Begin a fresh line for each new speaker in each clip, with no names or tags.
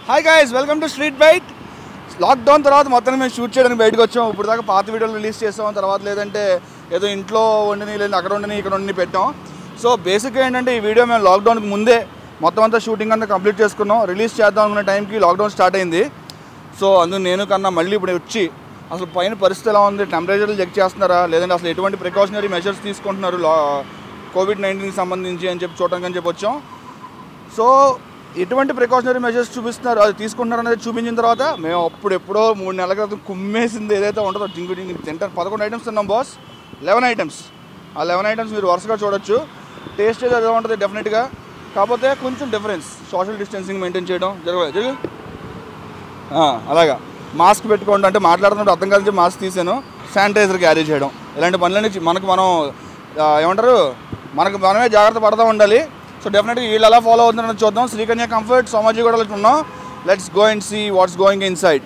Hi guys welcome to street bite lockdown తర్వాత మొత్తం మేము షూట్ చేయడానికి బయటకు వచ్చాం ఇప్పుడు దాకా పాత వీడియోలు రిలీజ్ చేసాం తర్వాత లేదంటే ఏదో ఇంట్లో వండిని లేదా అక్కడ వండిని ఇక్కడ వండిని పెట్టాం సో బేసిక్గా ఏంటంటే ఈ వీడియో మేము లాక్డౌన్కి ముందే మొత్తం అంతా షూటింగ్ అంతా కంప్లీట్ చేసుకున్నాం రిలీజ్ చేద్దాం అనుకునే టైంకి లాక్డౌన్ స్టార్ట్ అయింది సో అందుకు నేను కన్నా మళ్ళీ ఇప్పుడు వచ్చి అసలు పైన పరిస్థితి ఎలా ఉంది టెంపరేచర్లు చెక్ చేస్తున్నారా లేదంటే అసలు ఎటువంటి ప్రికాషనరీ మెజర్స్ తీసుకుంటున్నారు లా కోవిడ్ నైన్టీన్కి సంబంధించి అని చెప్పి చూడడానికి అని చెప్పి వచ్చాం సో ఎటువంటి ప్రికాషనరీ మెజర్స్ చూపిస్తున్నారు అది తీసుకుంటున్నారు అనేది చూపించిన తర్వాత మేము అప్పుడు ఎప్పుడో మూడు నెలల క్రితం కుమ్మేసింది ఏదైతే ఉంటుందో జింగు జింగు తింటారు పదకొండు ఐటమ్స్ తిన్నాం బాస్ లెవెన్ ఐటమ్స్ ఆ లెవెన్ ఐటమ్స్ మీరు వరుసగా చూడొచ్చు టేస్ట్ ఏదో అదే ఉంటుంది డెఫినెట్గా కాకపోతే కొంచెం డిఫరెన్స్ సోషల్ డిస్టెన్సింగ్ మెయింటైన్ చేయడం జరగ జరుగు ఆ, అలాగా మాస్క్ పెట్టుకోండి అంటే మాట్లాడుతున్నప్పుడు అర్థం కాదని మాస్క్ తీసాను శానిటైజర్ క్యారీ చేయడం ఇలాంటి పనులన్నీ చి- మనకు మనం ఆ, ఏమంటారు మనకు మనమే జాగ్రత్త పడతా ఉండాలి సో డెఫినెట్గా వీళ్ళు ఎలా ఫాలో అవుతున్నారని చూద్దాం శ్రీకన్య కంఫర్ట్ సోమాజీ కూడా ఉన్నాం let's go and see what's going inside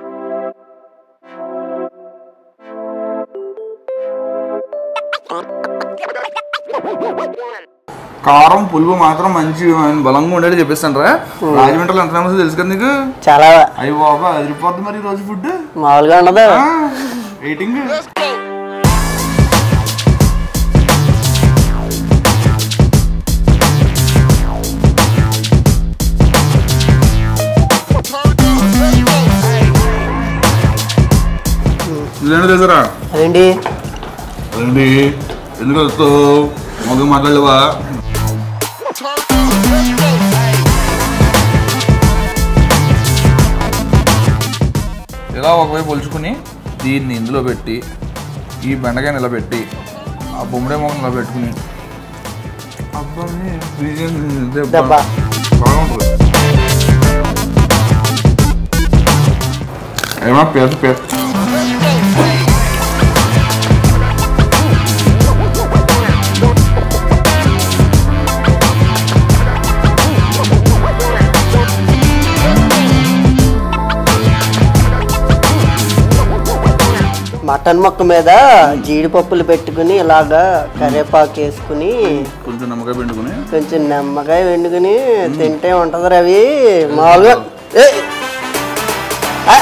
కారం పులుపు మాత్రం మంచి బలంగా ఉండేది చెప్పేస్తాను రా రాజమండ్రిలో ఎంత ఫేమస్ తెలుసు కదా నీకు
చాలా
అయ్యి బాబా అదిరిపోద్ది మరి ఈ రోజు ఫుడ్
మామూలుగా ఉండదు
వెయిటింగ్ ఇదేంటి తెలుసరా
అదేంటి
అదేంటి ఎందుకు వస్తావు మగ మాట్లాడలేవా ఇలా ఒకవైపు ఒలుచుకుని దీన్ని ఇందులో పెట్టి ఈ బెండకాయ నిలబెట్టి ఆ బొమ్మడే మొక్క నిలబెట్టుకుని అబ్బాయి బిర్యానీ ఇదే బా-
దెబ్బ.
బాగుంటుంది ఏమన్నా పేరు పేరు
మటన్ మొక్క మీద జీడిపప్పులు పెట్టుకుని ఇలాగా కరివేపాకు వేసుకుని
కొంచెం నిమ్మకాయ పిండుకుని
కొంచెం నిమ్మకాయ వండుకుని తింటే ఉంటది రవి మామూలుగా ఏయ్! ఆ!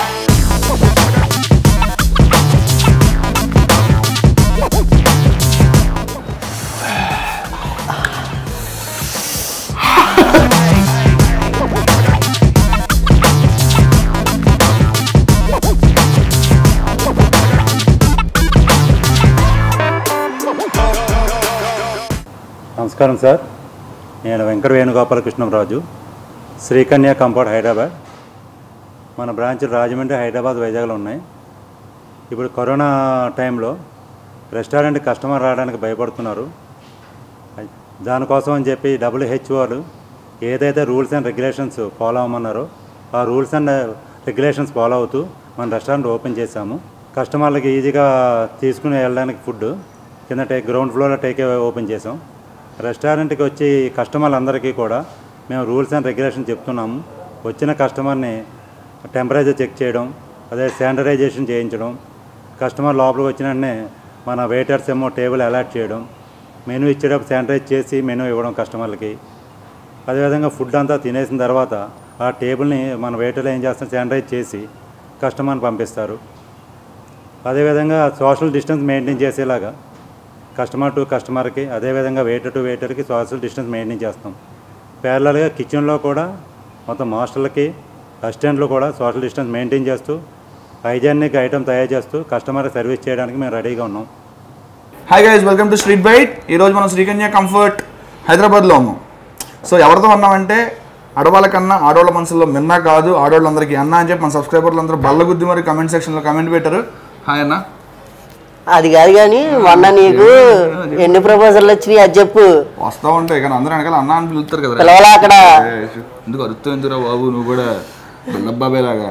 నమస్కారం సార్ నేను వెంకట వేణుగోపాలకృష్ణరాజు శ్రీకన్య కంపౌండ్ హైదరాబాద్ మన బ్రాంచ్లు రాజమండ్రి హైదరాబాద్ వైజాగ్లో ఉన్నాయి ఇప్పుడు కరోనా టైంలో రెస్టారెంట్ కస్టమర్ రావడానికి భయపడుతున్నారు దానికోసం అని చెప్పి డబ్ల్యూహెచ్ఓలు ఏదైతే రూల్స్ అండ్ రెగ్యులేషన్స్ ఫాలో అవ్వమన్నారో ఆ రూల్స్ అండ్ రెగ్యులేషన్స్ ఫాలో అవుతూ మన రెస్టారెంట్ ఓపెన్ చేశాము కస్టమర్లకి ఈజీగా తీసుకుని వెళ్ళడానికి ఫుడ్ కింద టేక్ గ్రౌండ్ ఫ్లోర్లో టేక్ ఓపెన్ చేసాం రెస్టారెంట్కి వచ్చి కస్టమర్లందరికీ కూడా మేము రూల్స్ అండ్ రెగ్యులేషన్ చెప్తున్నాము వచ్చిన కస్టమర్ని టెంపరేచర్ చెక్ చేయడం అదే శానిటైజేషన్ చేయించడం కస్టమర్ లోపలికి వచ్చిన వెంటనే మన వెయిటర్స్ ఏమో టేబుల్ అలాట్ చేయడం మెనూ ఇచ్చేటప్పుడు శానిటైజ్ చేసి మెనూ ఇవ్వడం కస్టమర్లకి అదేవిధంగా ఫుడ్ అంతా తినేసిన తర్వాత ఆ టేబుల్ని మన వెయిటర్లు ఏం చేస్తారు శానిటైజ్ చేసి కస్టమర్ని పంపిస్తారు అదేవిధంగా సోషల్ డిస్టెన్స్ మెయింటైన్ చేసేలాగా కస్టమర్ టు కస్టమర్కి అదేవిధంగా వెయిటర్ టు వెయిటర్కి సోషల్ డిస్టెన్స్ మెయింటైన్ చేస్తాం ప్యారలల్గా కిచెన్లో కూడా మొత్తం మాస్టర్లకి అసిస్టెంట్లు కూడా సోషల్ డిస్టెన్స్ మెయింటైన్ చేస్తూ హైజానిక్ ఐటమ్ తయారు చేస్తూ కస్టమర్కి సర్వీస్ చేయడానికి మేము రెడీగా ఉన్నాం
hi guys welcome to street bite ఈరోజు మనం శ్రీకన్య కంఫర్ట్ హైదరాబాద్లో ఉన్నాం సో ఎవరితో ఉన్నామంటే ఆడవాళ్ళ కన్నా ఆడవాళ్ళ మనసులో మిన్నా కాదు ఆడవాళ్ళందరికీ అన్న అని చెప్పి మన సబ్స్క్రైబర్లు అందరూ బల్లగుద్ది మరి కమెంట్ సెక్షన్లో కమెంట్ పెట్టారు హాయ్ అన్న
అది కాదు కానీ మొన్న నీకు ఎన్ని ప్రపోజల్లు వచ్చినాయి అది చెప్పు
వస్తా ఉంటాయి కానీ అందరూ వెనకాల అన్న అని పిలుస్తారు కదా
పిలవలా అక్కడ
ఎందుకు అరుస్తూ ఎందుకురా బాబు నువ్వు కూడా బిల్లబ్బాబే లాగా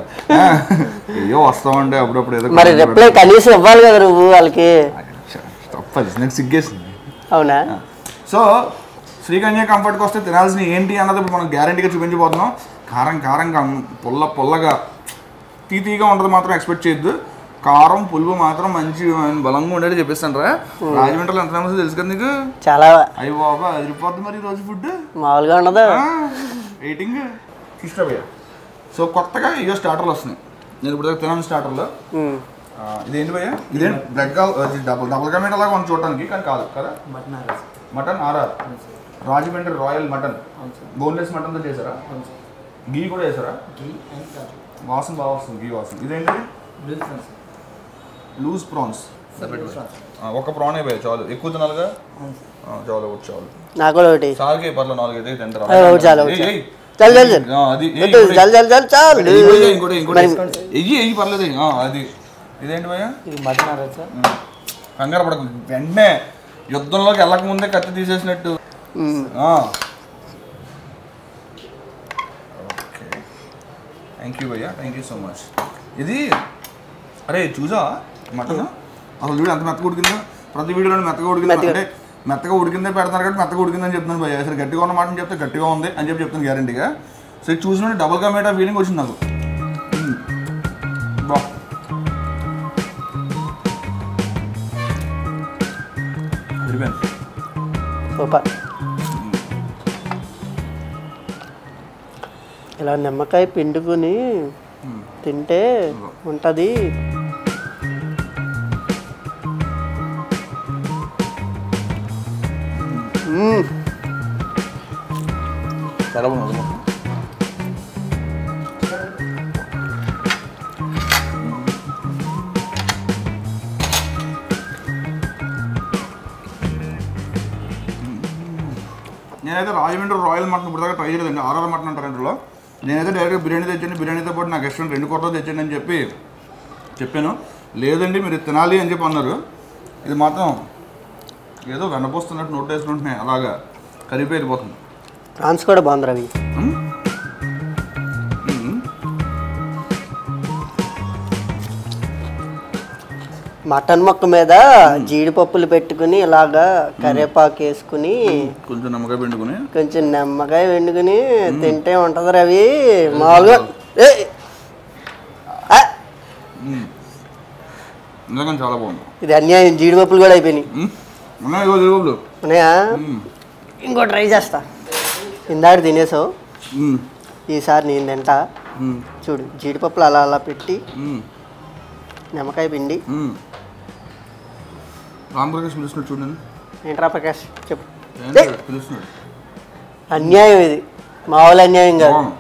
అయ్యో వస్తా ఉంటే అప్పుడప్పుడు ఏదో
మరి రిప్లై కనీసం ఇవ్వాలి కదా నువ్వు వాళ్ళకి
తప్పది నాకు సిగ్గేసింది
అవునా
సో శ్రీకన్య కంఫర్ట్కి వస్తే తినాల్సిన ఏంటి అన్నది ఇప్పుడు మనం గ్యారంటీగా చూపించబోతున్నాం కారం కారంగా పుల్ల పుల్లగా తీతీగా ఉండదు మాత్రం ఎక్స్పెక్ట్ చేయొద్దు కారం పులుపు మాత్రం మంచి బలంగా ఉండేది చెప్పేస్తాను రా రాజమండ్రిలో ఎంత ఫేమస్ తెలుసు కదా నీకు
చాలా
అయ్యి బాబా అదిరిపోద్ది మరి ఈ రోజు ఫుడ్
మామూలుగా ఉండదు
వెయిటింగ్ తీసుకురాబోయా సో కొత్తగా ఇయో స్టార్టర్లు వస్తున్నాయి నేను ఇప్పుడు దాకా తినాను స్టార్టర్లో
మ్మ్.
ఆ, ఇదేంటి భయ్యా ఇదేంటి బ్రెడ్ గా డబుల్ డబుల్ గా మీటర్ లాగా ఉంది చూడటానికి కానీ కాదు కదా
మటన్ ఆర్ఎస్
మటన్ ఆర్ఆర్
అవును సార్
రాజమండ్రి రాయల్ మటన్
అవును సార్
బోన్లెస్ మటన్తో చేశారా
అవును సార్
గీ కూడా చేశారా
గీ అండ్ కాజు
వాసన బాగా వస్తుంది గీ వాసన ఇదేంటి
loose prawns
loose prawns
sir loose prawns
ఒక ప్రాన్ అయిపోయాయి చాలు ఎక్కువ తినాలిగా
అవును సార్
ఆ, చాలు ఒకటి చాలు
నాకు కూడా ఒకటి
సార్కి పర్లేదు నాలుగు అయితే తింటారా
ఏ, ఒకటి చాలు, ఒకటి
ఏయ్,
చాలు.
ఏయ్.
చాలు, చాలు, చాలు.
ఆ, అది ఏయ్,
వద్దు,
ఇంకోటి
చాలు చాలు చాలు చాలు
ఏయ్, ఇంకోటి ఏయ్, ఇంకోటి ఇంకోటి
మరి-
ఎయ్యి ఎయ్యి పర్లేదు ఆ, అది ఇదేంటి భయ్యా
ఇది మటన్ ఆర్ఎస్ సార్
కంగారు పడకు వెంటనే యుద్ధంలోకి వెళ్ళక ముందే కత్తి తీసేసినట్టు
మ్మ్.
ఓకే థ్యాంక్ యూ భయ్యా థ్యాంక్ యూ సో మచ్ ఇది అరే చూసా మటన్ అసలు వీడియో ఎంత మెత్తగా ఉడికిందో ప్రతి వీడియోలో మెత్తగా ఉడికింది
మెత్తగా.
అంటే మెత్తగా ఉడికిందే పెడతారు కాబట్టి మెత్తగా ఉడికిందని చెప్తున్నాను భయ్య అసలు గట్టిగా ఉన్న మాట చెప్తే గట్టిగా ఉంది అని చెప్పి చెప్తాను గ్యారంటీగా సో ఇది చూసిన డబుల్ గా మేటా ఫీలింగ్ వచ్చింది నాకు మ్మ్. బా సరిపోయింది
సూపర్ ఇలా నిమ్మకాయ పిండుకుని తింటే ఉంటుంది మ్మ్.
చాలా బాగుంది నేనైతే రాజమండ్రి రాయల్ మటన్ ఇప్పుడు దాకా ట్రై చేయలేదండి ఆర్ఆర్ మటన్ అంటారు ఇంట్లో నేనైతే డైరెక్ట్గా బిర్యానీ తెచ్చండి బిర్యానీతో పాటు నాకు ఇష్టం రెండు కూరలు తెచ్చండి అని చెప్పి చెప్పాను లేదండి మీరు ఇది తినాలి అని చెప్పి అన్నారు ఇది మాత్రం ఏదో వెనపోస్తున్నట్టు నోట్ వేసుకుంటున్నాయి అలాగా కరిగిపోయి వెళ్ళిపోతుంది
ప్రాన్స్ కూడా బాగుంది రవి
మ్మ్. మ్మ్.
మటన్ మొక్క మీద జీడిపప్పులు పెట్టుకుని ఇలాగా కరివేపాకు వేసుకుని
కొంచెం నిమ్మకాయ పిండుకుని
కొంచెం నిమ్మకాయ వండుకుని తింటే ఉంటది రవి మామూలుగా ఏయ్! ఆ!
మ్మ్. నిజంగా చాలా బాగుంది
ఇది అన్యాయం జీడిపప్పులు కూడా అయిపోయినాయి
మ్మ్. ఉన్నాయి ఇగో దిగుబడులు.
ఉన్నాయా
మ్మ్.
ఇంకో ట్రై చేస్తా ఇందాక తినేసావు
మ్మ్.
ఈసారి నేను తింటా
మ్మ్.
చూడు జీడిపప్పులు అలా అలా పెట్టి
మ్మ్.
నిమ్మకాయ పిండి
మ్మ్. రామప్రకాష్ పిలుస్తున్నాడు చూడండి
ఏంట్రా ప్రకాష్ చెప్పు
ఏంటి పిలుస్తున్నాడు
అన్యాయం ఇది మామూలు అన్యాయం కాదు
బాగుంది.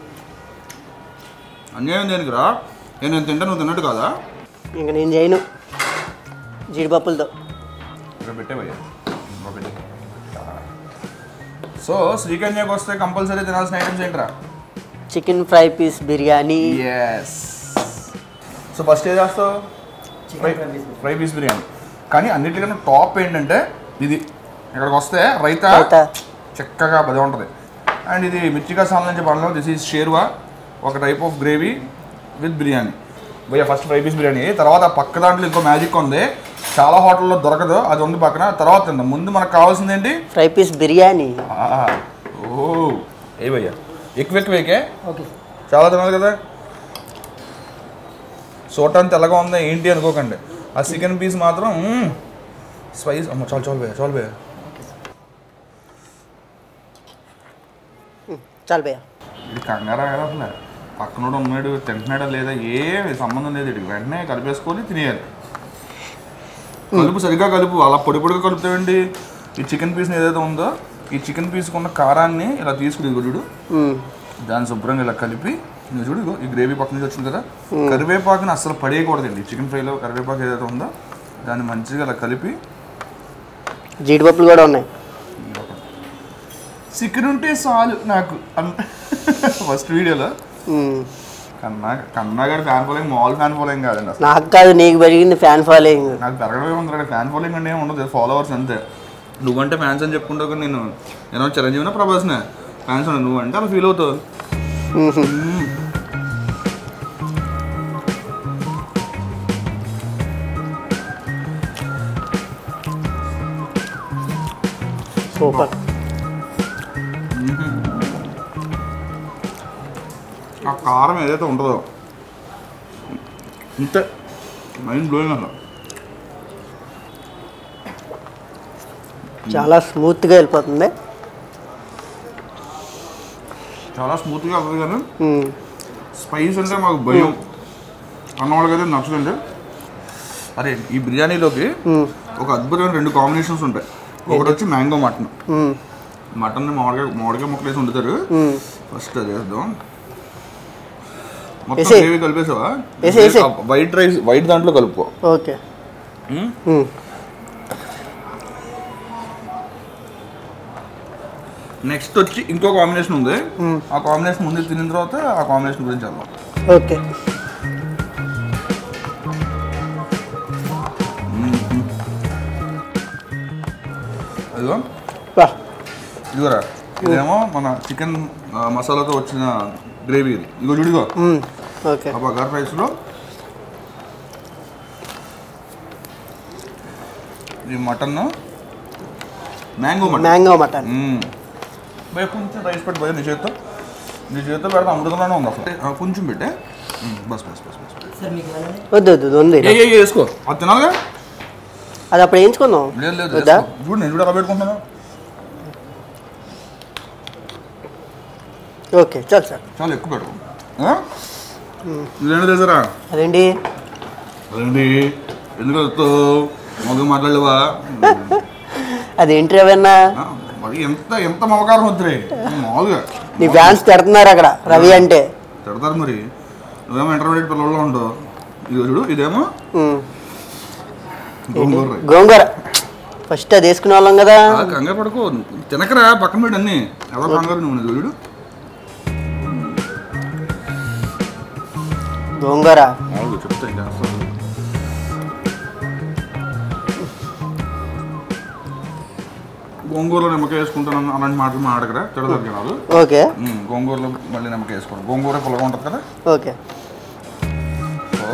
అన్యాయం దేనికి రా ఏ నేను తింటా నువ్వు తిన్నట్టు కాదా
ఇంక నేను చేయను జీడిపప్పులతో
ఇక్కడ పెట్టేవయ్యా ఇక్కడ పెట్టే సో శ్రీకన్యాకి వస్తే కంపల్సరీ తినాల్సిన ఐటమ్స్ ఏంట్రా
chicken fry piece biryani
yes so first ఏం చేస్తావు ఫ్రై ఫ్రై పీస్ బిర్యానీ కానీ అన్నిటికన్నా టాప్ ఏంటంటే ఇది ఇక్కడికి వస్తే రైతా
రైతా.
చక్కగా బదే ఉంటుంది అండ్ ఇది మిర్చిగా సాల్ నుంచి పడలేము దిస్ ఈజ్ షేర్వా ఒక type of gravy with biryani భయ్య ఫస్ట్ ఫ్రై పీస్ బిర్యానీ తర్వాత ఆ పక్క దాంట్లో ఇంకో మ్యాజిక్ ఉంది చాలా హోటల్లో దొరకదు అది ఉంది పక్కన తర్వాత తిందాం ముందు మనకు కావాల్సింది ఏంటి
ఫ్రై పీస్ బిర్యానీ
ఆహా. ఓ ఏ భయ్యా ఎక్కువ ఎక్కువ ఏకే
ఓకే సార్
చాలా తినాలి కదా చూడటానికి తెల్లగా ఉందా ఏంటి అనుకోకండి ఆ చికెన్ పీస్ మాత్రం మ్మ్, స్పైస్ అమ్మ చాలు చాలు భయ్యా చాలు భయ్యా
చాలు భయ్యా
ఇది కంగారా కదా అసలు పక్కనోడు ఉన్నాడు తింటున్నాడా లేదా ఏ సంబంధం లేదు ఇటు వెంటనే కలిపేసుకొని తినేయాలి కలుపు సరిగ్గా కలుపు అలా పొడి పొడిగా కలుపుతావండి ఈ చికెన్ పీస్ని ఏదైతే ఉందో ఈ చికెన్ పీస్కి ఉన్న కారాన్ని ఇలా తీసుకుని ఇదిగో చూడు
మ్మ్.
దాన్ని శుభ్రంగా ఇలా కలిపి ఇదిగో చూడు ఇదిగో ఈ గ్రేవీ పక్క నుంచి వచ్చింది కదా కరివేపాకుని అస్సలు పడేయకూడదండి చికెన్ ఫ్రైలో కరివేపాకు ఏదైతే ఉందో దాన్ని మంచిగా అలా కలిపి
జీడిపప్పులు కూడా ఉన్నాయి
చికెన్ ఉంటే చాలు నాకు ఫస్ట్ వీడియోలో
మ్మ్.
కన్నా కన్నా గారి ఫ్యాన్ ఫాలోయింగ్ మామూలు ఫ్యాన్ ఫాలోయింగ్ కాదండి అసలు
నాకు కాదు నీకు పెరిగింది ఫ్యాన్ ఫాలోయింగ్
నాకు పెరగడమే ఉంది ఫ్యాన్ ఫాలోయింగ్ అంటే ఏమి ఉండదు ఫాలోవర్స్ అంతే నువ్వంటే ఫ్యాన్స్ అని చెప్పుకుంటావు కానీ నేను నేను చిరంజీవినా ప్రభాస్నే ఫ్యాన్స్ ఉన్నా నువ్వంటే అలా ఫీల్ అవుతావు
సూపర్
ఆ కారం ఏదైతే ఉంటుందో ఇంతే మైండ్ బ్లోయింగ్ అసలు
చాలా స్మూత్గా వెళ్ళిపోతుంది
చాలా స్మూత్గా అవుతుంది కానీ
మ్మ్.
స్పైస్ అంటే మాకు భయం అన్న వాళ్ళకైతే నచ్చదండి అరే ఈ బిర్యానీలోకి ఒక అద్భుతమైన రెండు కాంబినేషన్స్ ఉంటాయి ఒకటి వచ్చి మ్యాంగో మటన్
మ్మ్.
మటన్ మామిడికాయ మామిడికాయ ముక్కలు వేసి వండుతారు
మ్మ్.
ఫస్ట్ అది వేద్దాం మొత్తం
వేసేయ్.
గ్రేవీ కలిపేసావా
వేసేయ్, వేసేయ్.
వైట్ రైస్ వైట్ దాంట్లో కలుపుకో
ఓకే
మ్మ్.
మ్మ్.
నెక్స్ట్ వచ్చి ఇంకో కాంబినేషన్ ఉంది ఆ కాంబినేషన్ ముందు తినిన తర్వాత ఆ కాంబినేషన్ గురించి వెళ్దాం
ఓకే
అదిగో
వా
ఇదిగోరా ఇదేమో మన చికెన్ మసాలాతో వచ్చిన గ్రేవీ ఇది ఇగో చూడిగో
మ్మ్. ఓకే
ఆ బగార్ రైస్లో ఈ mutton mango mutton
mango mutton
మ్మ్. భయ కొంచెం రైస్ పెట్టి భయ నీ చేత్తో నీ చేత్తో పెడితే అమృతంలోనే ఉంది అసలు ఆ, కొంచెం పెట్టే మ్మ్, బస్ బస్ బస్ బస్
సార్ మీకు ఏమైనా
వద్దు వద్దు వద్దు, ఉంది
ఏ ఏ, ఏ, వేసుకో అది తినాలిగా
అది అప్పుడు వేయించుకుందాం
లేదు లేదు
వద్దా
వేసుకో. చూడు నేను చూడు ఎలా పెట్టుకుంటున్నాను
ఓకే చాలు సార్
చాలా ఎక్కువ పెట్టు ఆ? ఇదేంటి తెలుసరా
అదేంటి
అదేంటి ఎందుకు వస్తావు మగ మాట్లాడలేవా
అదేంటి రవన్నా
ఆ, మరి ఎంత ఎంత మమకారం వద్దురే మామూలుగా
నీ ఫ్యాన్స్ తిడుతున్నారు అక్కడ రవి అంటే
తిడతారు మరి నువ్వేమో ఇంటర్మీడియట్ పిల్లల్లో ఉంటావు ఇది చూడు ఇదేమో
మ్మ్.
గోంగూర రైస్.
గోంగూర ఫస్ట్ అది వేసుకునే వాళ్ళం కదా
ఆ, కంగారు పడుకో తినకరా పక్కన పెట్టి అన్ని ఎవరో కంగారు నువ్వు ఇది చూడు
గోంగూర
మామూలుగా చెప్తా ఇంకా అసలు. గోంగూరలో నిమ్మకాయ వేసుకుంటాను అలాంటి మాటలు మాడకరా తిడతారు జనాలు
ఓకే
ఉమ్, గోంగూరలో మళ్ళీ నిమ్మకాయ వేసుకోండి గోంగూర పుల్లగా ఉంటుంది కదా
ఓకే
సో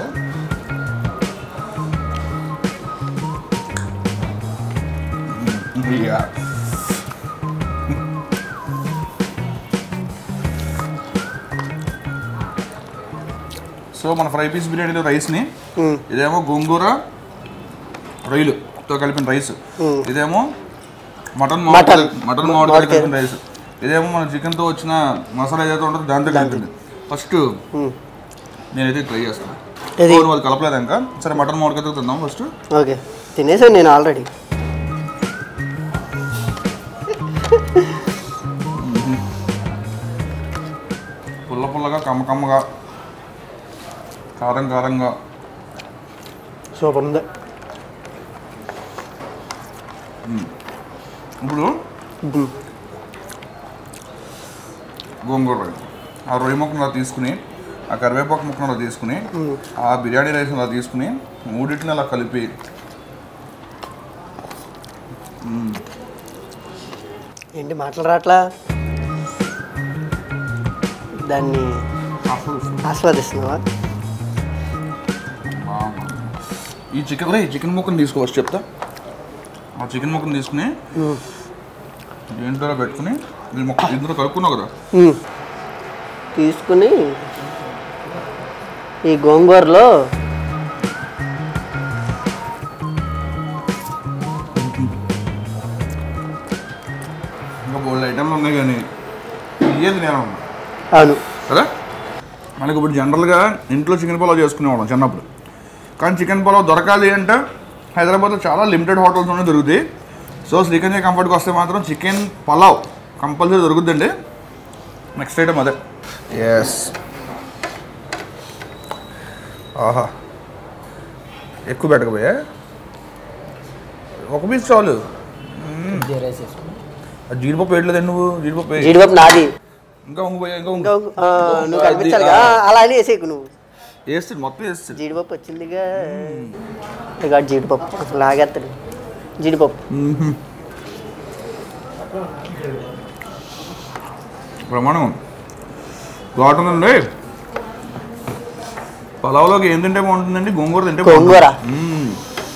ఉమ్, ఇక సో మన ఫ్రై పీస్ బిర్యానీలో రైస్ని
మ్మ్.
ఇదేమో గోంగూర రొయ్యలుతో కలిపిన రైస్
మ్మ్.
ఇదేమో మటన్
మటన్.
మామిడికాయ మటన్ మామిడికాయ
మామిడికాయ.
కలిపిన రైస్ ఇదేమో మన చికెన్తో వచ్చిన మసాలా ఏదైతే ఉంటుందో దాంతో కలిపింది ఫస్ట్
మ్మ్.
నేనైతే ట్రై చేస్తాను
ఏది?
అవును, వాళ్ళు కలపలేదు ఇంకా సరే మటన్ మామిడికాయతో తిందాం ఫస్ట్
ఓకే తినేసాను నేను ఆల్రెడీ
పుల్ల పుల్లగా కమ్మ కమ్మగా కారం కారంగా
సూపర్ ఉంది
ఇప్పుడు
మ్మ్.
గోంగూర రైస్ ఆ రొయ్య ముక్కను అలా తీసుకుని ఆ కరివేపాకు ముక్కను అలా తీసుకుని ఆ బిర్యానీ రైస్ అలా తీసుకుని మూడింటిని అలా కలిపి
ఏంటి మాటలు రాట్లా దాన్ని ఆస్వాదిస్తున్నావా
ఈ చికెన్ రే చికెన్ ముక్కను తీసుకో ఫస్ట్ చెప్తా ఆ చికెన్ ముక్కను తీసుకుని
మ్మ్.
దీంట్లో పెట్టుకుని ఈ ముక్క ఇందులో కలుపుకున్నావు కదా
మ్మ్. తీసుకుని ఈ గోంగూరలో
ఇంకా బోల్డ్ ఐటెంలు ఉన్నాయి కానీ ఏది నేను
అవును
కదా మనకి ఇప్పుడు జనరల్గా ఇంట్లో చికెన్ పలావ్ చేసుకునేవాళ్ళం చిన్నప్పుడు కానీ చికెన్ పలావ్ దొరకాలి అంటే హైదరాబాద్లో చాలా లిమిటెడ్ హోటల్స్లోనే దొరుకుతాయి సో శ్రీకంజ కంఫర్ట్కి వస్తే మాత్రం చికెన్ పలావ్ కంపల్సరీ దొరుకుతుందండి నెక్స్ట్ ఐటమ్ అదే ఎస్ ఆహా ఎక్కువ పెట్టకపోయా ఒక పీస్ చాలు
ఇదే రైస్ వేసుకుని
ఆ జీడిపప్పు వేయట్లేదండి నువ్వు జీడిపప్పు వేయి.
జీడిపప్పు నాది
ఇంకా ఉంగు పోయా ఇంకా
ఇంకా
ఉంగు
ఆ, నువ్వు కనిపించాలి కదా అలా అని వేసేకు నువ్వు
వేస్తుంది మొత్తం వేస్తుంది
జీడిపప్పు వచ్చిందిగా ఇక జీడిపప్పు లాగేస్తాడు జీడిపప్పు
ప్రమాణం బాగుంటుందండి పలావ్లోకి ఏం తింటే బాగుంటుందండి గోంగూర తింటే
గోంగూర.
బాగుంటుంది. మ్మ్.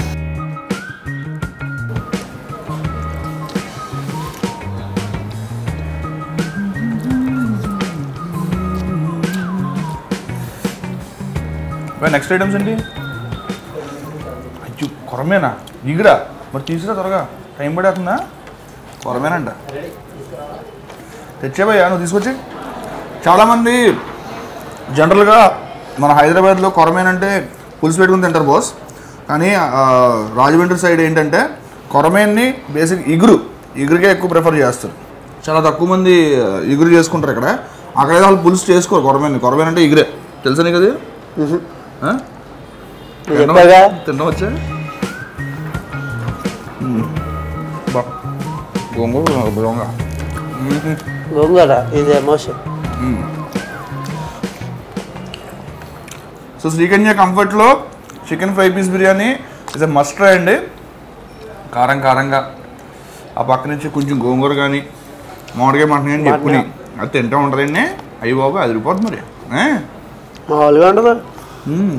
నెక్స్ట్ ఐటమ్స్ అండి అయ్యో కొరమేనా దిగురా మరి తీసుకురా త్వరగా టైం పడేస్తుందా కొరమేనంట తెచ్చేవయ్యా నువ్వు తీసుకొచ్చి చాలామంది జనరల్గా మన హైదరాబాద్లో కొరమేన్ అంటే పులుసు పెట్టుకుని తింటారు బాస్ కానీ ఆ, రాజమండ్రి సైడ్ ఏంటంటే కొరమేన్ని బేసిక్ ఇగురు ఇగురుకే ఎక్కువ ప్రిఫర్ చేస్తారు చాలా తక్కువ మంది ఆ, ఇగురు చేసుకుంటారు ఇక్కడ అక్కడైతే వాళ్ళు పులుసు చేసుకోరు కొరమేన్ కొరమేన్ అంటే ఇగురే తెలుసా నీకు అది ఆ?
నువ్వు చెప్పాగా
తినడం వచ్చా మ్మ్. బా గోంగూర గోంగ
గోంగూర ఇది ఎమోషన్
సో శ్రీకన్య కంఫర్ట్లో chicken fry piece biryani is a must try అండి కారం కారంగా ఆ పక్క నుంచి కొంచెం గోంగూర కానీ మామిడికాయ మటన్ కానీ చెప్పుకుని అది తింటూ ఉంటుందండి అయ్యి బాబు అది రిపోర్ట్ మరి ఏ?
మామూలుగా ఉండదు
మ్మ్.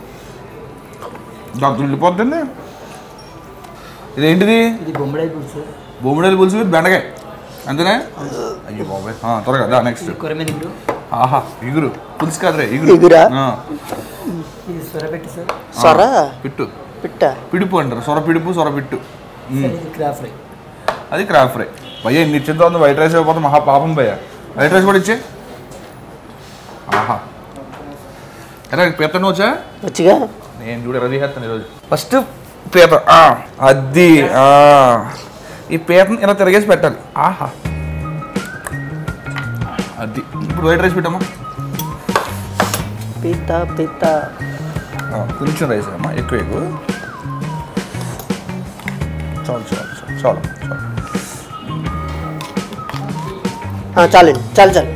దాంతో వెళ్ళిపోద్దండి ఇదేంటిది
ఇది బొమ్మడాయి పులుసు
బొమ్మిడేలు పులుసు విత్ బెండకాయ అంతేనా అయ్యో బాబాయ్ ఆ, త్వరగా దా నెక్స్ట్
ఇది కొరమే దిగుడు
ఆహా ఇగురు పులుసు కాదురే ఇగురు
ఇగురా?
ఆ,
ఇది సొరపెట్టి సార్
సొర
పిట్టు
పిట్ట
పిడుపు అంటారు సొర పిడుపు సొర పిట్టు
సార్ ఇది క్రాఫ్ ఫ్రై
అది క్రాఫ్ ఫ్రై భయ్య ఇన్ని ఇచ్చిన తర్వాత వైట్ రైస్ అయిపోతే మహా పాపం భయ్య వైట్ రైస్ కూడా ఇచ్చే ఆహా ఎలా పీత వచ్చా
వచ్చిగా
నేను చూడ రెడీ చేస్తాను ఈరోజు ఫస్ట్ పీత ఆ, అది ఆ. ఈ పీతను ఇలా తిరగేసి పెట్టాలి ఆహా అది ఇప్పుడు వైట్ రైస్ పెట్టమ్మా
పిత్త పిత్త
ఆ, కొంచెం రైస్ అమ్మా ఎక్కువ ఎక్కువ చాలు చాలు చాలు చాలు చాలు
ఆ, చాలండి చాలు చాలు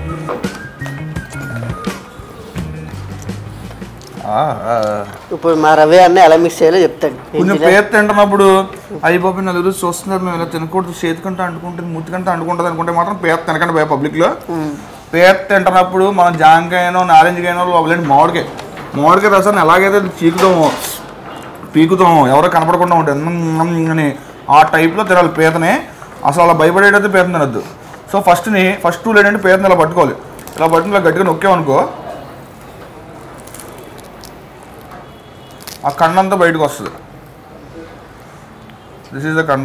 ఆ, ఆ.
ఇప్పుడు మా రవి అన్న ఎలా మిక్స్ చేయాలో చెప్తాడు
కొంచెం పేరు తింటున్నప్పుడు అయిపోయి నలుగురు చూస్తున్నారు మేము ఇలా తినకూడదు చేతికంటే అంటుకుంటుంది ముత్తికంటే అంటుకుంటుంది అనుకుంటే మాత్రం పేరు తినకండి పోయా పబ్లిక్లో పేరు తింటున్నప్పుడు మనం జాంకాయనో నారింజకాయనో లేదంటే మామిడికాయ మామిడికాయ రసాన్ని ఎలాగైతే చీకుతామో పీకుతామో ఎవరో కనపడకుండా ఉంటుంది మ్మ్ అని ఆ టైప్లో తినాలి పీతని అసలు అలా భయపడేటైతే పీత తినద్దు సో ఫస్ట్ని ఫస్ట్ టూల్ ఏంటంటే పీతని ఇలా పట్టుకోవాలి ఇలా పట్టుకుని ఇలా గట్టిగా నొక్కామనుకో ఆ కండంతా బయటకు వస్తుంది దిస్ ఈజ్ ద కండ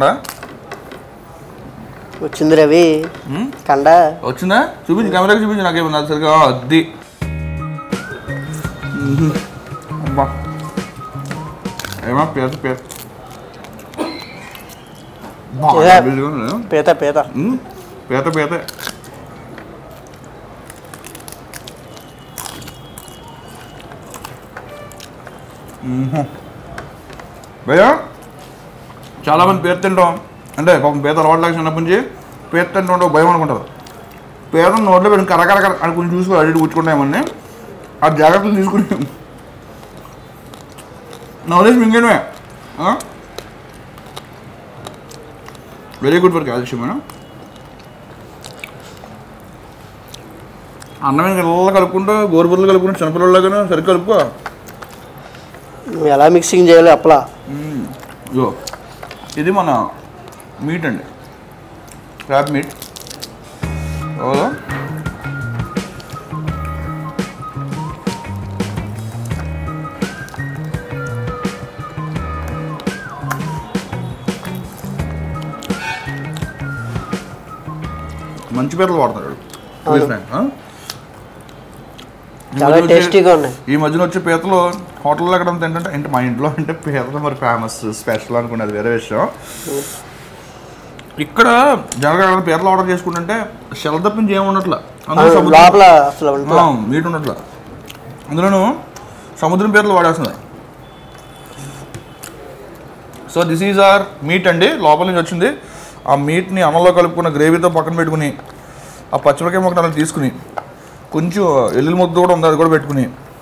వచ్చింది రవి
Hmm?
కండ
వచ్చిందా చూపించు కెమెరాకి చూపించు నాకేమన్నా అది సరిగా ఆ, అది మ్మ్. అబ్బా ఏమా పేద పేద బాగా
ఏ.
బిజీగా ఉంది.
పీత పీత
మ్మ్. పేద పేద భయ్యా చాలామంది పేరు తింటాం అంటే పాపం పేద అలవాట్లేక చిన్నప్పటి నుంచి పేద తింటూ ఉంటే ఒక భయం అనుకుంటారు పేద నోట్లో పెట్టి కరకర కర అని కొంచెం చూసుకుని అడిగి కూర్చుకుంటామని ఆ జాగ్రత్తలు తీసుకుని నవలేసి మింగడమే very good for calcium madam అన్నమైన గల్ల కలుపుకుంటూ గోరుబుర్రలు కలుపుకుంటూ చిన్నపిల్లలాగానే సరిగ్గా కలుపుకో
నువ్వు ఎలా మిక్సింగ్ చేయాలో అప్పలా
ఇగో ఇది మన మీట్ అండి క్రాబ్ మీట్ ఓ మంచి పీతలు వాడతాడు
అవును.
ఆ? ఈ
చాలా
మధ్యన వచ్చే-
టేస్టీగా ఉన్నాయి
ఈ మధ్యన వచ్చే పీతలు హోటల్లో ఎక్కడ తింటే అంటే మా ఇంట్లో అంటే పీతలు మరి ఫేమస్ స్పెషల్ అనుకునేది వేరే విషయం ఇక్కడ జనరల్గా పీతలు ఆర్డర్ చేసుకుంటుంటే షెల్ తప్పించి ఏమి ఉండట్లా అందులో
అవును,
సముద్రం-
లోపల అసలు ఉంటుందా?
ఆ, మీట్ ఉండట్లా అందులోనూ సముద్రం పీతలు వాడేస్తున్నారు so this is our meat అండి లోపల నుంచి వచ్చింది ఆ మీట్ని అన్నంలో కలుపుకున్న గ్రేవీతో పక్కన పెట్టుకుని ఆ పచ్చిమిరకాయ మొక్క అలా తీసుకుని కొంచెం ఎల్లుల్లి ముద్ద కూడా ఉంది అది కూడా పెట్టుకుని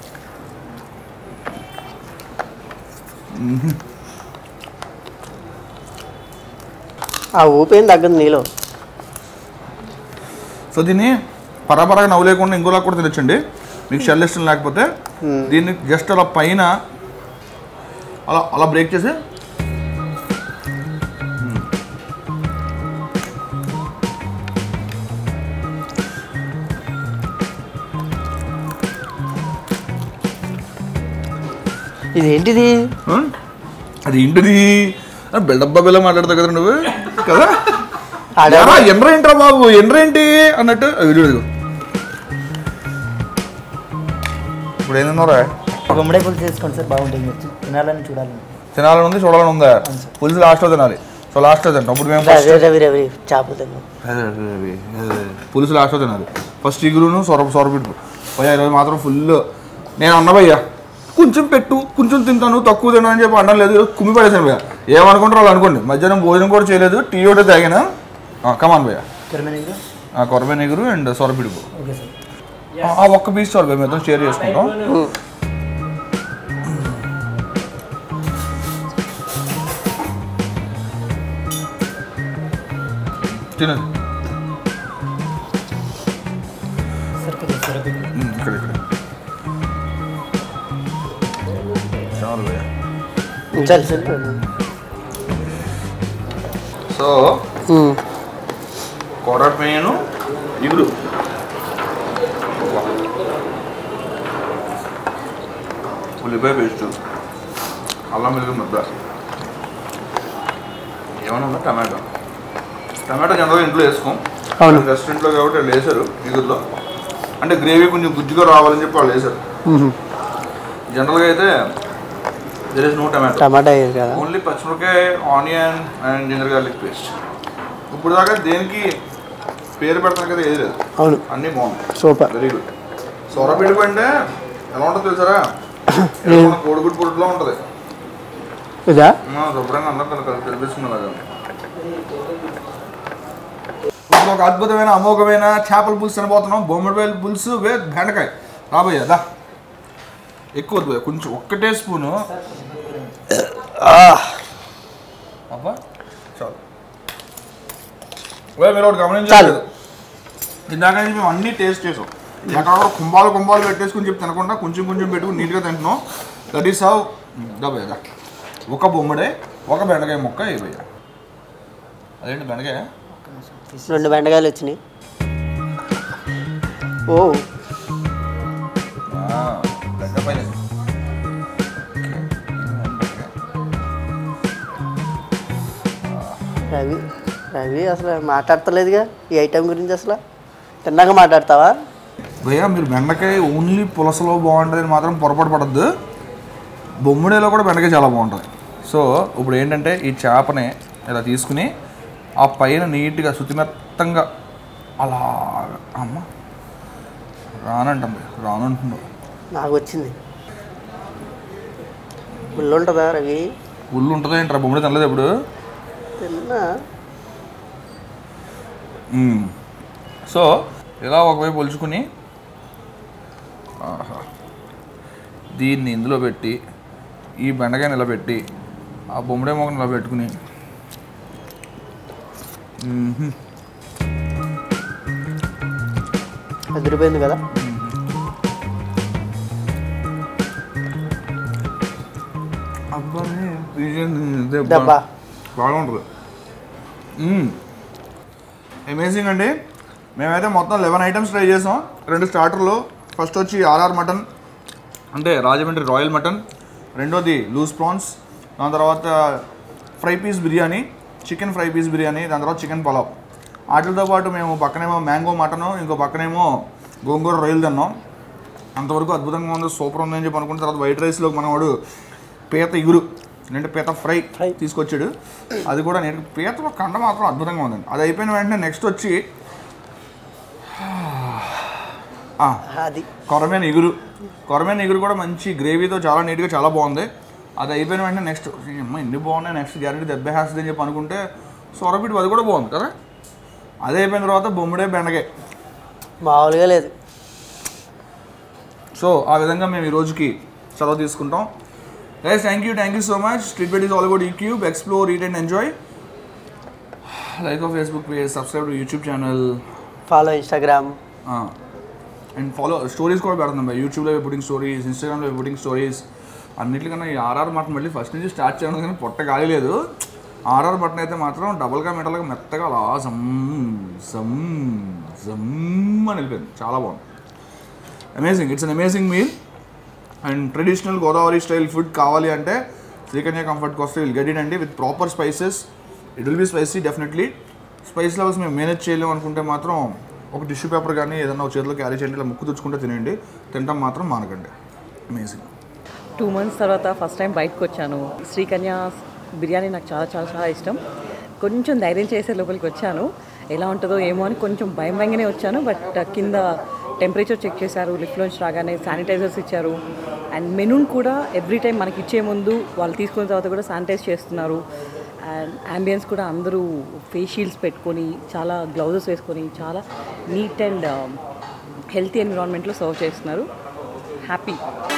ఆ ఊపేం తగ్గదు నీలో
సో దీన్ని పరాపరాగా నవ్వు లేకుండా ఇంకోలా కూడా తినొచ్చండి మీకు షెల్ ఇష్టం లేకపోతే దీన్ని జస్ట్ అలా పైన అలా అలా బ్రేక్ చేసి
ఇదేంటిది
ఆ? అది ఏంటిది బిల్డప్ బాబేలా మాట్లాడతావు కదా నువ్వు కదా
ఆడ-
ఎరా, ఎండ్ర ఏంట్రా బాబు ఎండ్ర ఏంటి అన్నట్టు అది చూడు ఇదిగో. ఇప్పుడు ఏం తిన్నారా
గుమ్మడి పులుసు చేసుకోండి సార్ బాగుంటుంది మీరు తినాలని చూడాలని
తినాలని ఉంది చూడాలని ఉందా పులుసు లాస్ట్లో తినాలి సో లాస్ట్లో తింటాం ఇప్పుడు మేము ఫస్ట్
రవి రవి రవి చేపలు తిన్నాం
పులుసు లాస్ట్లో తినాలి ఫస్ట్ ఇగురును సొర సొరపిట్టు భయ్యా ఈరోజు మాత్రం ఫుల్ నేను అన్న భయ్యా కొంచెం పెట్టు కొంచెం తింటాను తక్కువ తిన్నాను అని చెప్పి అనడం లేదు ఈరోజు కుమ్మి పడేసాను భయ్యా ఏమనుకుంటారో వాళ్ళు అనుకోండి మధ్యాహ్నం భోజనం కూడా చేయలేదు టీ ఒకటే తాగినా కమాన్ భయ్యా
కిరమేనిగా
ఆ కొరమే ఎగురు అండ్ సొరపిడుపు
ఓకే సార్
ఆ ఒక్క పీస్ చాలు భయ్య మేము షేర్ చేసుకుంటాం తినదు
సార్ కొంచెం సొరబెట్టి
ఉమ్, ఇక్కడ ఇక్కడ చాలు భయ్యా
చాలు సార్
సో కొరమేను ఇగురు ఉల్లిపాయ పేస్ట్ అల్లం వెల్లుల్లి ముద్ద ఏమన్నా ఉందా టమాటో టమాటో జనరల్గా ఇంట్లో వేసుకోం
అవును.
రెస్టారెంట్లో కాబట్టి వాళ్ళు వేసారు ఇగురులో అంటే గ్రేవీ కొంచెం గుజ్జుగా రావాలని చెప్పి వాళ్ళు వేసారు జనరల్గా అయితే there is no tomato
tomato వేయరు కదా
ఓన్లీ పచ్చిమిరకాయ onion and ginger garlic paste ఇప్పుడు దాకా దేనికి పేరు పెడతాను కదా ఏది లేదు
అవును
అన్నీ బాగుంది
సూపర్
వెరీ గుడ్ సొరపిడుపు అంటే ఎలా ఉంటుందో తెలుసారా కోడిగుడ్డు పుట్టులో ఉంటుంది
ఇదా
ఆ, శుభ్రంగా అందరూ కనుక తెలిపిస్తుంది అలాగా ఇప్పుడు ఒక అద్భుతమైన అమోఘమైన చేపల పులుసు తినబోతున్నాం బొమ్మడివేల పులుసు విత్ బెండకాయ రాబోయే దా ఎక్కువ వద్దు భయ్యా, కొంచెం ఒక్కటే స్పూను అబ్బా చాలు ఓయ్, మీరు ఒకటి గమనించలేదు ఇందాక నుంచి మేము అన్ని టేస్ట్ చేసాం ఎక్కడ కుంభాలు కుంభాలు పెట్టేసుకుని చెప్పి తినకుండా కొంచెం కొంచెం పెట్టుకుని నీట్గా తింటున్నాం దట్ ఈస్ హౌ దబ్బయ్య దా. ఒక బొమ్మడే ఒక బెండకాయ ముక్క వేయబోయా అదేంటి బెండకాయ
రెండు బెండకాయలు వచ్చినాయి ఓ
ఆ, బెండకాయ
రవి రవి అసలు మాట్లాడతలేదుగా ఈ ఐటెం గురించి అసలు తిన్నాక మాట్లాడతావా
భయ్యా మీరు బెండకాయ ఓన్లీ పులసలో బాగుంటుంది అని మాత్రం పొరపాటు పడద్దు బొమ్మిడిలో కూడా బెండకాయ చాలా బాగుంటుంది సో ఇప్పుడు ఏంటంటే ఈ చేపని ఇలా తీసుకుని ఆ పైన నీట్గా శుతిమెత్తంగా అలా అమ్మ రానంటాం రానంటుందో
నాకు వచ్చింది ముళ్ళు ఉంటుందా రవి
ఉల్లు ఉంటుందా ఏంట్రా బొమ్మిడి తినలేదు ఇప్పుడు
తిన్నా
మ్మ్. సో ఇలా ఒకవైపు ఒలుచుకుని ఆహా. దీన్ని ఇందులో పెట్టి ఈ బెండకాయ నిలబెట్టి ఆ బొమ్మడే మొక్క నిలబెట్టుకుని మ్మ్హ్.
అదిరిపోయింది కదా
అబ్బాయి, ఇది దెబ్బ.
దెబ్బ
బాగుంటుంది అమేజింగ్ అండి మేమైతే మొత్తం లెవెన్ ఐటమ్స్ ట్రై చేసాం రెండు స్టార్టర్లు ఫస్ట్ వచ్చి ఆర్ఆర్ మటన్ అంటే రాజమండ్రి రాయల్ మటన్ రెండోది లూజ్ ప్రాన్స్ దాని తర్వాత fry piece biryani chicken fry piece biryani దాని తర్వాత చికెన్ పలావ్ వాటితో పాటు మేము పక్కనేమో మ్యాంగో మటను ఇంకో పక్కనేమో గోంగూర రొయ్యలు తిన్నాం అంతవరకు అద్భుతంగా ఉంది సూపర్ ఉంది అని చెప్పి అనుకున్న తర్వాత వైట్ రైస్లో మనవాడు పీత ఇగురు అంటే పీత ఫ్రై
Fry.
తీసుకొచ్చాడు అది కూడా నేను పీతలో కండ మాత్రం అద్భుతంగా ఉందండి అది అయిపోయిన వెంటనే నెక్స్ట్ వచ్చి ఆ,
అది
కొరమేన ఇగురు కొరమేన ఇగురు కూడా మంచి గ్రేవీతో చాలా నీట్గా చాలా బాగుంది అది అయిపోయిన వెంటనే నెక్స్ట్ అమ్మ ఇన్ని బాగున్నాయి నెక్స్ట్ గ్యారెంటీ దెబ్బ వేస్తుంది అని చెప్పి అనుకుంటే సొరపిటి అది కూడా బాగుంది కదా అది అయిపోయిన తర్వాత బొమ్మిడే బెండకాయ
మామూలుగా లేదు
సో ఆ విధంగా మేము ఈ రోజుకి సెలవు తీసుకుంటాం guys thank you thank you so much street bet is all about YouTube explore eat and enjoy like of Facebook page subscribe YouTube channel
follow Instagram
and follow stories కూడా పెడుతున్నాం బాయ్ యూట్యూబ్లో పుట్టింగ్ స్టోరీస్ ఇన్స్టాగ్రామ్లో putting stories అన్నిటికన్నా ఈ RR mutton మళ్ళీ first నుంచి start చేయడం కానీ పొట్ట గాలి లేదు ఆర్ఆర్ మటన్ అయితే మాత్రం డబల్గా మెటల్గా మెత్తగా అలా జమ్ జమ్ జమ్ అని వెళ్ళిపోయింది చాలా బాగుంది amazing it's an amazing meal and traditional Godavari style food కావాలి అంటే శ్రీకన్య కంఫర్ట్కి వస్తే విల్ గెట్ ఇట్ అండి with proper spices it will be spicy definitely spice levels మేము మేనేజ్ చేయలేము అనుకుంటే మాత్రం ఒక టిష్యూ పేపర్ కానీ ఏదన్నా ఒక చేతిలో క్యారీ చేయండి ఇలా ముక్కు తుచ్చుకుంటే తినండి తినడం మాత్రం మానకండి అమేజింగ్
టూ మంత్స్ తర్వాత ఫస్ట్ టైం బయటకు వచ్చాను శ్రీకన్య బిర్యానీ నాకు చాలా చాలా చాలా ఇష్టం కొంచెం ధైర్యం చేసే లోపలికి వచ్చాను ఎలా ఉంటుందో ఏమో అని కొంచెం భయం భయంగానే వచ్చాను బట్ కింద టెంపరేచర్ చెక్ చేశారు లిఫ్ట్లోంచి రాగానే శానిటైజర్స్ ఇచ్చారు అండ్ మెనూన్ కూడా ఎవ్రీ టైం మనకి ఇచ్చే ముందు వాళ్ళు తీసుకున్న తర్వాత కూడా శానిటైజ్ చేస్తున్నారు అండ్ అంబియన్స్ కూడా అందరూ ఫేస్ షీల్డ్స్ పెట్టుకొని చాలా గ్లౌజెస్ వేసుకొని చాలా నీట్ అండ్ హెల్తీ ఎన్విరాన్మెంట్లో సర్వ్ చేస్తున్నారు హ్యాపీ